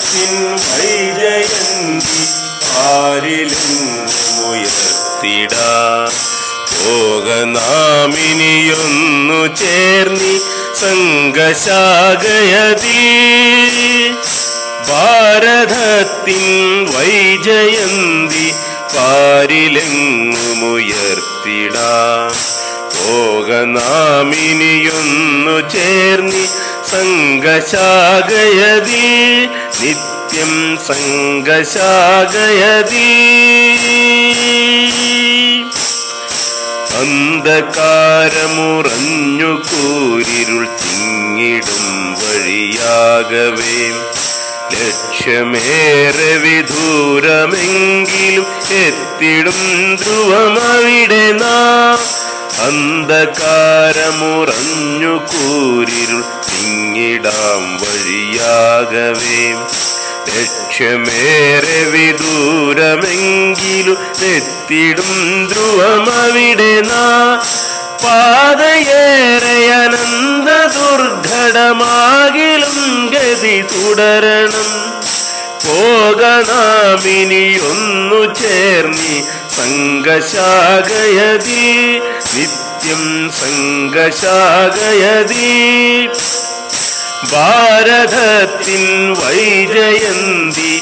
ഭാരതത്തിൻ വൈജയന്തി ആരിലുയർത്തിടാ പോകനാമിനിയൊന്നു ചേർന്നി സംഘശാഖയതീ ഭാരതത്തിൻ വൈജയന്തി പാരിലെങ്ങുമുയർത്തിടാം പോകനാമിനിയൊന്നു ചേർന്നി സംഘശാഖയതീ നിത്യം സംഘശാഖയതീ അന്ധകാരമുറഞ്ഞു കൂരിരുൾ തിങ്ങിടും വഴിയാകവേ ലക്ഷ്യമേറെ വിദൂരമെങ്കിലും എത്തിടും ധ്രുവമവിടെ നാം അന്ധകാരമുറഞ്ഞു കൂരിരുൾ തിങ്ങിടാം വഴിയാകവേ ലക്ഷ്യമേറെ വിദൂരമെങ്കിലും എത്തിടും ധ്രുവമവിടെ നാ പാതയേറെ അനന്ത ദുർഘടമാകിലും ഗതി തുടരണം പോകനാമിനിയൊന്നു ചേർന്നി സംഘശാഖയതി നിത്യം സംഘശാഖയതി ഭാരതത്തിൻ വൈജയന്തി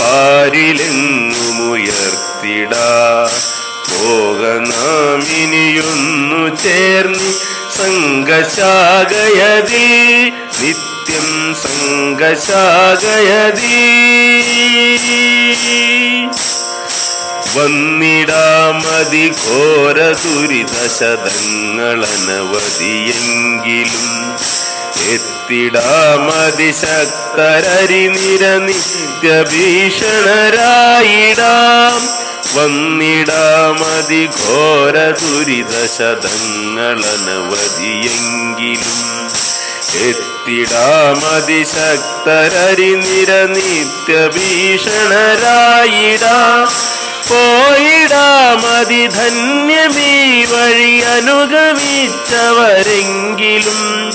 പാരിലെങ്ങുമുയർത്തിടാ പോകനാമിനിയൊന്നു ചേർന്നി സംഘശാഖയതി നിത്യം സംഘശാഖയതി വന്നിടാമതി ഘോര ദുരിത ശതങ്ങളനവധിയെങ്കിലും എത്തിടാമതി ശക്തരരി നിര നിത്യഭീഷണരായിടാം വന്നിടാമതി ഘോര ദുരിത ശതങ്ങളനവധിയെങ്കിലും എത്തിടാമതി ശക്തരരി നിര നിത്യഭീഷണരായിടാ പോയിടാമതി ധന്യമീ വഴി അനുഗമിച്ചവരെങ്കിലും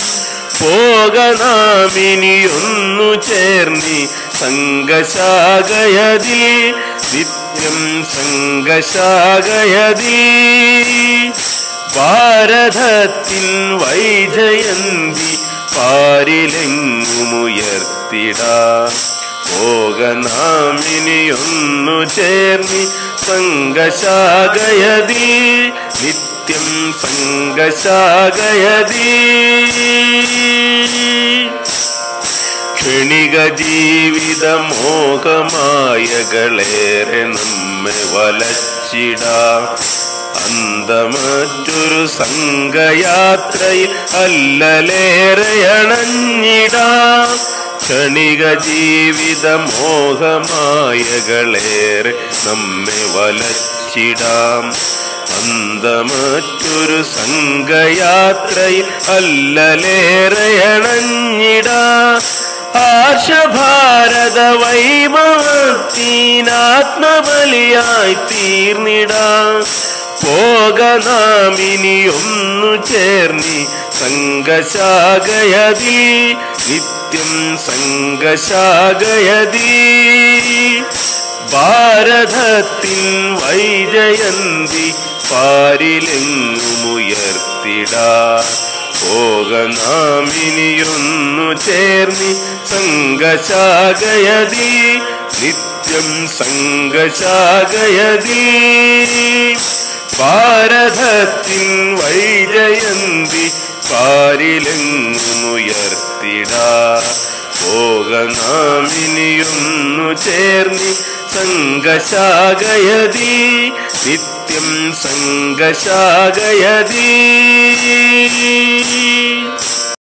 പോകനാമിനിയൊന്നു ചേർന്നി സംഘശാഖയതി നിത്യം സംഘശാഖയതി ഭാരതത്തിൻ വൈജയന്തി പാരിലെങ്ങുമുയർത്തിടാ പോകനാമിനിയൊന്നു ചേർന്നി സംഘശാഖയതി നിത്യം സംഘശാഖയതി ക്ഷണിക ജീവിത മോഹമായകളേറെ നമ്മെ വലച്ചിടാ അന്തമറ്റൊരു സംഘയാത്രയിൽ അല്ലലേറെ അണഞ്ഞിടാം ക്ഷണിക ജീവിത മോഹമായകളേറെ നമ്മെ വലച്ചിടാം അന്തമറ്റൊരു സംഘയാത്രയിൽ അല്ലലേറെ അണഞ്ഞിടാ ആശഭാരത വൈഭവത്തീനാത്മബലിയായി തീർന്നിടാ പോകനാമിനിയൊന്നു ചേർന്നി സംഘശാഖയതി നിത്യം സംഘശാഖയതി ഭാരതത്തിൻ വൈജയന്തി പാരിലെങ്ങുമുയർത്തിടാ പോകനാമിനിയൊന്നു ചേർന്നി സംഘശാഖയതി നിത്യം സംഘശാഖയതി ഭാരതത്തിൻ വൈജയന്തി പാരിലെങ്ങുമുയർത്തിടാ പോകനാമിനിയൊന്നു ചേർന്നി സംഘശാഖയതി നിത്യം സംഘശാഖയതി